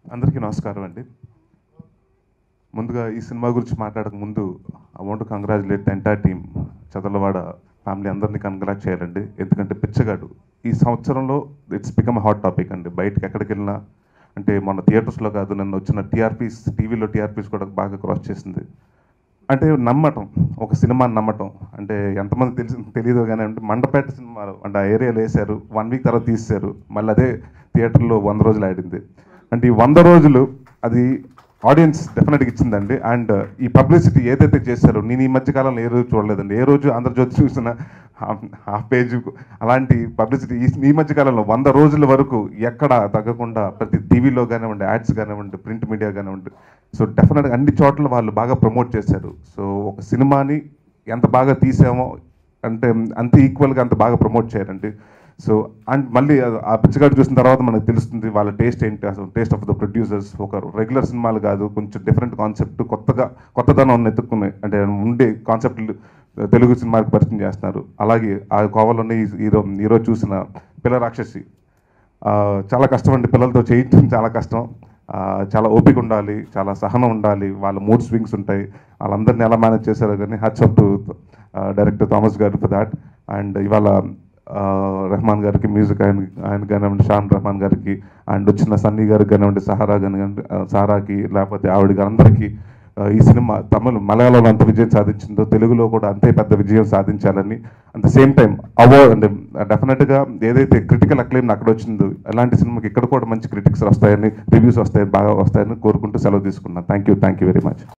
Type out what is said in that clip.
అందరికీ నమస్కారం అండి ముందుగా ఈ సినిమా గురించి మాట్లాడక ముందు I want congratulate the entire team Chadalavada family అందరినీ కంగ్రాట్ చేయాలండి ఎందుకంటే పిచ్చగాడు ఈ సంవత్సరంలో ఇట్స్ బికమ్ హాట్ టాపిక్ అండి బయటకి ఎక్కడికి వెళ్ళినా అంటే మొన్న థియేటర్స్లో కాదు నన్ను వచ్చిన టీఆర్పీస్ టీవీలో టీఆర్పీస్ కూడా బాగా క్రాస్ చేసింది అంటే నమ్మటం ఒక సినిమాని నమ్మటం అంటే ఎంతమంది తెలిసి తెలియదు కానీ అంటే మండపేట సినిమా అంటే ఆ ఏరియాలో వేశారు వన్ వీక్ తర్వాత తీశారు మళ్ళీ అదే థియేటర్లో వంద రోజులు ఆడింది అంటే ఈ వంద రోజులు అది ఆడియన్స్ డెఫినెట్గా ఇచ్చిందండి అండ్ ఈ పబ్లిసిటీ ఏదైతే చేశారో నేను ఈ మధ్య కాలంలో ఏ రోజు చూడలేదండి ఏ రోజు ఆంధ్రజ్యోతి చూసిన హాఫ్ పేజ్ అలాంటి పబ్లిసిటీ ఈ ఈ మధ్య కాలంలో వంద రోజుల వరకు ఎక్కడ తగ్గకుండా ప్రతి టీవీలో కానివ్వండి యాడ్స్ కానివ్వండి ప్రింట్ మీడియా కానివ్వండి సో డెఫినెట్గా అన్ని చోట్ల వాళ్ళు బాగా ప్రమోట్ చేశారు సో ఒక సినిమాని ఎంత బాగా తీసామో అంటే అంత ఈక్వల్గా అంత బాగా ప్రమోట్ చేయాలండి సో అండ్ మళ్ళీ ఆ- ఆ పిచ్చగాడు చూసిన తర్వాత మనకు తెలుస్తుంది వాళ్ళ టేస్ట్ ఏంటి అసలు టేస్ట్ ఆఫ్ ద ప్రొడ్యూసర్స్ ఒక రెగ్యులర్ సినిమాలు కాదు కొంచెం డిఫరెంట్ కాన్సెప్ట్ కొత్తగా కొత్తదనం ఎత్తుక్కున్నాయి అంటే ఉండే కాన్సెప్ట్లు తెలుగు సినిమాకి పరిచయం చేస్తున్నారు అలాగే ఆ కోవలోనే ఈ- ఈరో ఈరోజు చూసిన పిల్ల రాక్షసి ఆ, చాలా కష్టం అండి పిల్లలతో చేయించడం చాలా కష్టం ఆ, చాలా ఓపిక ఉండాలి చాలా సహనం ఉండాలి వాళ్ళ మూడ్ స్వింగ్స్ ఉంటాయి వాళ్ళందరినీ ఎలా మేనేజ్ చేశారో కానీ hats off to director Thomas గారు ఫర్ దాట్ అండ్ ఇవాళ ఆ, రెహమాన్ గారికి మ్యూజిక్ ఆయన ఆయన కానివ్వండి షాన్ రెహమాన్ గారికి అండ్ వచ్చిన సన్నీ గారికి కానివ్వండి సహారా కానివ్వండి ఆ, సారాకి లేకపోతే ఆవిడ అందరికీ ఆ, ఈ సినిమా తమిళ మలయాళంలో అంత విజయం సాధించిందో తెలుగులో కూడా అంతే పెద్ద విజయం సాధించాలని at the same time award అంటే డెఫినెట్గా ఏదైతే క్రిటికల్ అక్లెయిమ్ అక్కడ వచ్చిందో అలాంటి సినిమాకి ఇక్కడ కూడా మంచి క్రిటిక్స్ వస్తాయని రివ్యూస్ వస్తాయని బాగా వస్తాయని కోరుకుంటూ సెలవు తీసుకున్నాను thank you thank you very much